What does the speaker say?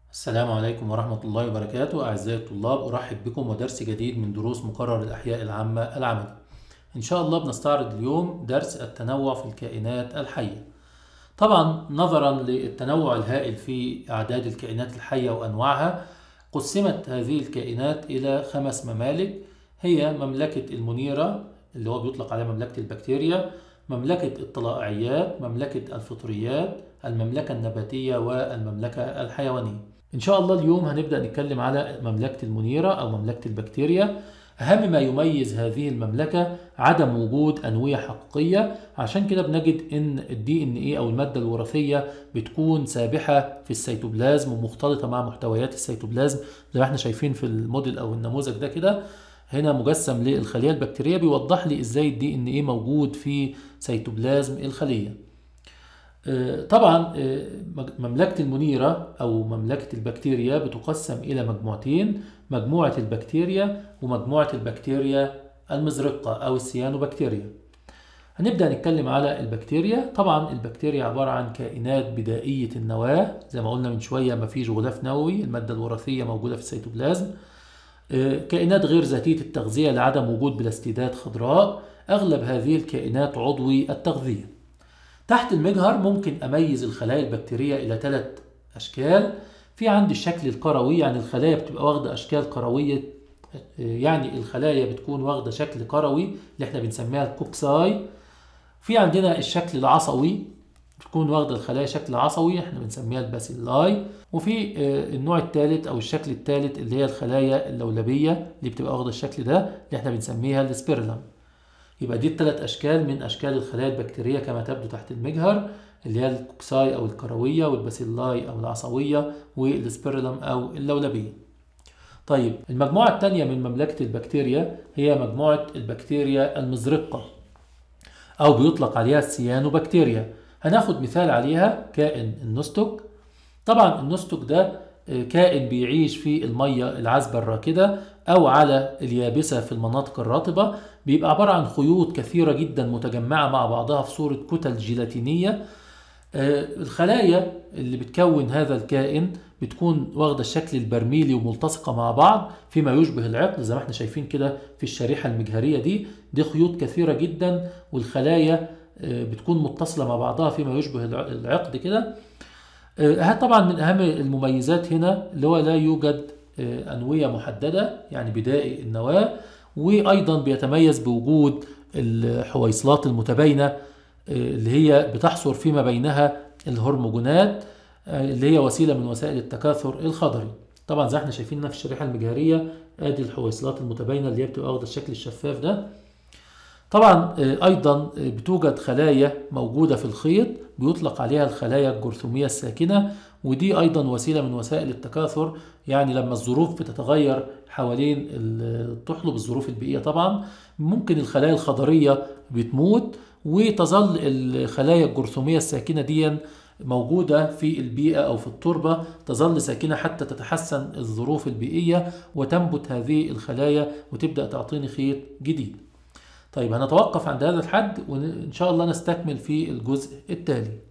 السلام عليكم ورحمة الله وبركاته أعزائي الطلاب أرحب بكم ودرس جديد من دروس مقرر الأحياء العامة العملي إن شاء الله بنستعرض اليوم درس التنوع في الكائنات الحية طبعا نظرا للتنوع الهائل في أعداد الكائنات الحية وأنواعها قسمت هذه الكائنات إلى خمس ممالك هي مملكة المنيرة اللي هو بيطلق عليها مملكة البكتيريا مملكة الطلائعيات مملكة الفطريات المملكة النباتية والمملكة الحيوانية إن شاء الله اليوم هنبدأ نتكلم على مملكة المنيرة أو مملكة البكتيريا أهم ما يميز هذه المملكة عدم وجود أنوية حقيقية عشان كده بنجد إن الدي إن إيه أو المادة الوراثية بتكون سابحة في السيتوبلازم ومختلطة مع محتويات السيتوبلازم زي ما احنا شايفين في الموديل أو النموذج ده كده هنا مجسم للخلية البكتيرية بيوضح لي إزاي الدي إن إيه موجود في سيتوبلازم الخلية طبعا مملكة المنيرة أو مملكة البكتيريا بتقسم إلى مجموعتين مجموعة البكتيريا ومجموعة البكتيريا المزرقة أو السيانوبكتيريا هنبدأ نتكلم على البكتيريا طبعا البكتيريا عبارة عن كائنات بدائية النواة زي ما قلنا من شوية ما فيش غلاف نووي المادة الوراثية موجودة في السيتوبلازم كائنات غير ذاتية التغذية لعدم وجود بلاستيدات خضراء أغلب هذه الكائنات عضوي التغذية تحت المجهر ممكن أميز الخلايا البكتيرية إلى ثلاث أشكال في عندي الشكل الكروي يعني الخلايا بتبقى واخدة أشكال كروية يعني الخلايا بتكون واخدة شكل كروي اللي احنا بنسميها الكوكساي في عندنا الشكل العصوي بتكون واخدة الخلايا شكل عصوي احنا بنسميها الباسيلاي وفي النوع الثالث او الشكل الثالث اللي هي الخلايا اللولبية اللي بتبقى واخدة الشكل ده اللي احنا بنسميها السبيرلم يبقى دي الثلاث اشكال من اشكال الخلايا البكتيريه كما تبدو تحت المجهر اللي هي الكوكساي او الكرويه والباسيلاي او العصويه والسبيرلم او اللولبيه طيب المجموعه الثانيه من مملكه البكتيريا هي مجموعه البكتيريا المزرقه او بيطلق عليها السيانوبكتيريا هناخد مثال عليها كائن النستك طبعا النستك ده كائن بيعيش في المية العذبة الراكدة أو على اليابسة في المناطق الرطبة بيبقى عبارة عن خيوط كثيرة جدا متجمعة مع بعضها في صورة كتل جيلاتينية الخلايا اللي بتكون هذا الكائن بتكون واخدة الشكل البرميلي وملتصقة مع بعض فيما يشبه العقد زي ما احنا شايفين كده في الشريحة المجهرية دي دي خيوط كثيرة جدا والخلايا بتكون متصلة مع بعضها فيما يشبه العقد كده طبعا من اهم المميزات هنا اللي هو لا يوجد انويه محدده يعني بدائي النواه وايضا بيتميز بوجود الحويصلات المتباينه اللي هي بتحصر فيما بينها الهرمونات اللي هي وسيله من وسائل التكاثر الخضري طبعا زي احنا شايفين في الشريحه المجهريه ادي الحويصلات المتباينه اللي هي بتبقى واخده الشكل الشفاف ده طبعا ايضا بتوجد خلايا موجوده في الخيط بيطلق عليها الخلايا الجرثوميه الساكنه ودي ايضا وسيله من وسائل التكاثر يعني لما الظروف بتتغير حوالين تحلب الظروف البيئيه طبعا ممكن الخلايا الخضريه بتموت وتظل الخلايا الجرثوميه الساكنه دي موجودة في البيئة أو في التربة تظل ساكنة حتى تتحسن الظروف البيئية وتنبت هذه الخلايا وتبدأ تعطيني خيط جديد طيب هنتوقف عند هذا الحد وإن شاء الله نستكمل في الجزء التالي